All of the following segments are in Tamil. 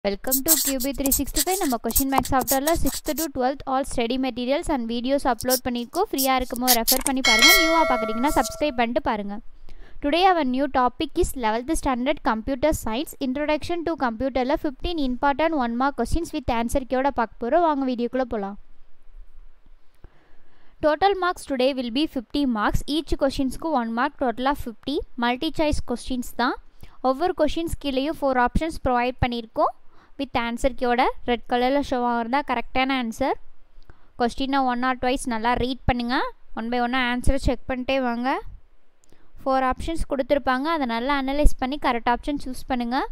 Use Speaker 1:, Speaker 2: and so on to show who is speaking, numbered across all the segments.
Speaker 1: Welcome to QB three sixty five நம்ம கொஷின் மேக்ஸ் சாஃப்ட்வேரில் sixth to twelfth all study materials and videos upload பண்ணியிருக்கோம் ஃப்ரீயாக இருக்கும்போது ரெஃபர் பண்ணி பாருங்கள் நியூவாக பார்க்குறீங்கன்னா சப்ஸ்கிரைப் பண்ணிட்டு பாருங்கள் today our new topic is eleventh standard computer science introduction to கம்ப்யூட்டரில் fifteen important one mark questions with answer கியோட பார்க்க போகிறோம் வாங்க வீடியோக்குள்ளே போகலாம் total marks today will be fifty marks each கொஷின்ஸ்க்கு ஒன் மார்க் டோட்டலாக ஃபிஃப்டி மல்டி சாய்ஸ் கொஸ்டின்ஸ் தான் ஒவ்வொரு கொஷின்ஸ் கீழேயும் ஃபோர் ஆப்ஷன்ஸ் ப்ரொவைட் பண்ணியிருக்கோம் வித் ஆன்சர் கியோட ரெட் கலரில் ஷோ ஆகிறதா கரெக்டான ஆன்சர் கொஸ்டினை ஒன் ஆர் ட்வைஸ் நல்லா ரீட் பண்ணுங்கள் ஒன் பை ஒன்னாக ஆன்சரை செக் பண்ணிட்டே வாங்க ஃபோர் ஆப்ஷன்ஸ் கொடுத்துருப்பாங்க அதை நல்லா அனலைஸ் பண்ணி கரெக்ட் ஆப்ஷன் சூஸ் பண்ணுங்கள்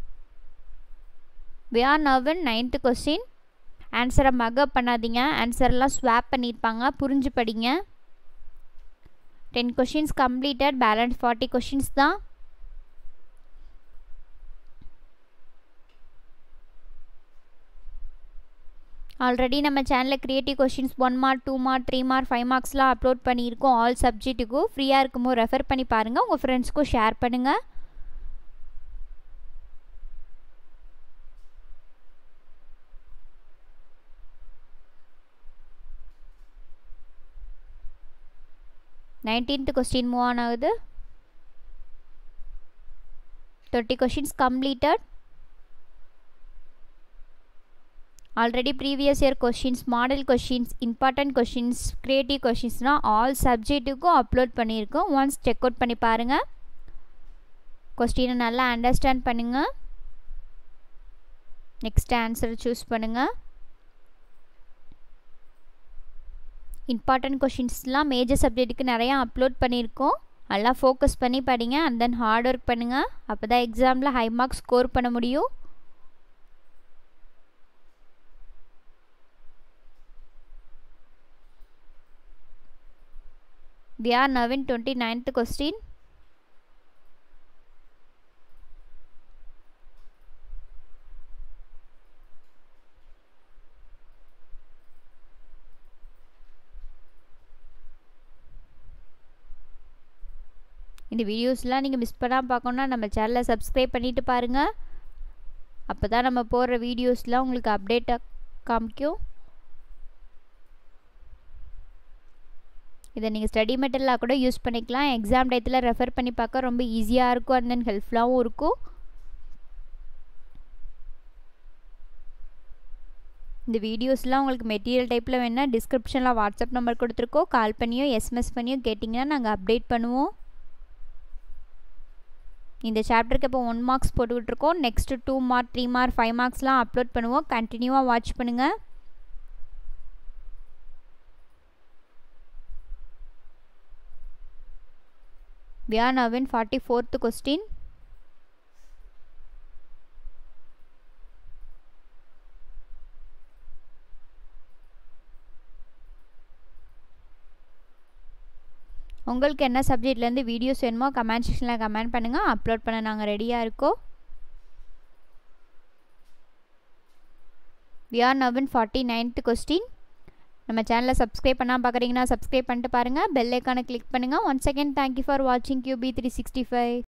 Speaker 1: we are now on ninth question ஆன்சரை மகப் பண்ணாதீங்க ஆன்சர்லாம் ஸ்வாப் பண்ணியிருப்பாங்க புரிஞ்சு படிங்க ten questions completed balance forty questions தான் ஆல்ரெடி நம்ம சேனலில் creative questions one mark two mark three mark five மார்க்ஸ்லாம் அப்லோட் பண்ணியிருக்கோம் ஆல் சப்ஜெக்ட்டுக்கும் ஃப்ரீயாக இருக்கும்போது ரெஃபர் பண்ணி பாருங்கள் உங்கள் ஃப்ரெண்ட்ஸ்க்கும் ஷேர் பண்ணுங்கள் நைன்டீன்த் கொஸ்டின் மூவ் ஆன் ஆகுது thirty questions completed already previous year questions model questions important questions creative கொஷின்ஸ்னால் ஆல் சப்ஜெக்ட்டுக்கும் அப்லோட் பண்ணியிருக்கோம் ஒன்ஸ் செக் அவுட் பண்ணி பாருங்கள் கொஸ்டினை நல்லா அண்டர்ஸ்டாண்ட் பண்ணுங்கள் நெக்ஸ்ட் ஆன்சர் சூஸ் பண்ணுங்கள் இம்பார்ட்டன்ட் கொஷின்ஸ்லாம் மேஜர் சப்ஜெக்ட்டுக்கு நிறையா அப்லோட் பண்ணியிருக்கோம் நல்லா ஃபோக்கஸ் பண்ணி படிங்க அண்ட் தென் ஹார்ட் ஒர்க் பண்ணுங்கள் அப்போ தான் எக்ஸாமில் ஹை மார்க்ஸ் ஸ்கோர் பண்ண முடியும் we are now in 29th question இந்த வீடியோஸ்லாம் நீங்கள் மிஸ் பண்ணாமல் பார்க்கணுன்னா நம்ம சேனலை சப்ஸ்கிரைப் பண்ணிவிட்டு பாருங்கள் அப்போ தான் நம்ம போடுற வீடியோஸ்லாம் உங்களுக்கு அப்டேட்டாக காமிக்கும் இதை நீங்கள் ஸ்டடி மெட்டீரியலாக கூட யூஸ் பண்ணிக்கலாம் எக்ஸாம் டயத்தில் ரெஃபர் பண்ணி பார்க்க ரொம்ப ஈஸியாக இருக்கும் அண்ட் தென் ஹெல்ப்ஃபுல்லாகவும் இருக்கும் இந்த வீடியோஸ்லாம் உங்களுக்கு மெட்டீரியல் டைப்பில் வேணால் டிஸ்கிரிப்ஷனில் வாட்ஸ்அப் நம்பர் கொடுத்துருக்கோம் கால் பண்ணியோ எஸ்எம்எஸ் பண்ணியோ கேட்டிங்கன்னா நாங்கள் அப்டேட் பண்ணுவோம் இந்த சாப்டருக்கு இப்போ ஒன் மார்க்ஸ் போட்டுக்கிட்டுருக்கோம் next two mark three mark five மார்க்ஸ்லாம் அப்லோட் பண்ணுவோம் கண்டினியூவாக வாட்ச் பண்ணுங்கள் We are now in 44th question. உங்களுக்கு என்ன சப்ஜெக்ட்லேருந்து வீடியோஸ் வேணுமோ கமெண்ட் செக்ஷனில் கமெண்ட் பண்ணுங்கள் அப்லோட் பண்ண நாங்கள் ரெடியாக இருக்கோம் we are now on forty ninth question நம்ம சேனலை சப்ஸ்கிரைப் பண்ணால் பார்க்குறீங்கன்னா சப்ஸ்கிரைப் பண்ணிட்டு பாருங்கள் பெல் ஐக்கானை கிளிக் பண்ணுங்கள் ஒன் செகண்ட் தேங்க்யூ ஃபார் வாட்சிங் கியூபி த்ரீ சிக்ஸ்டி ஃபைவ்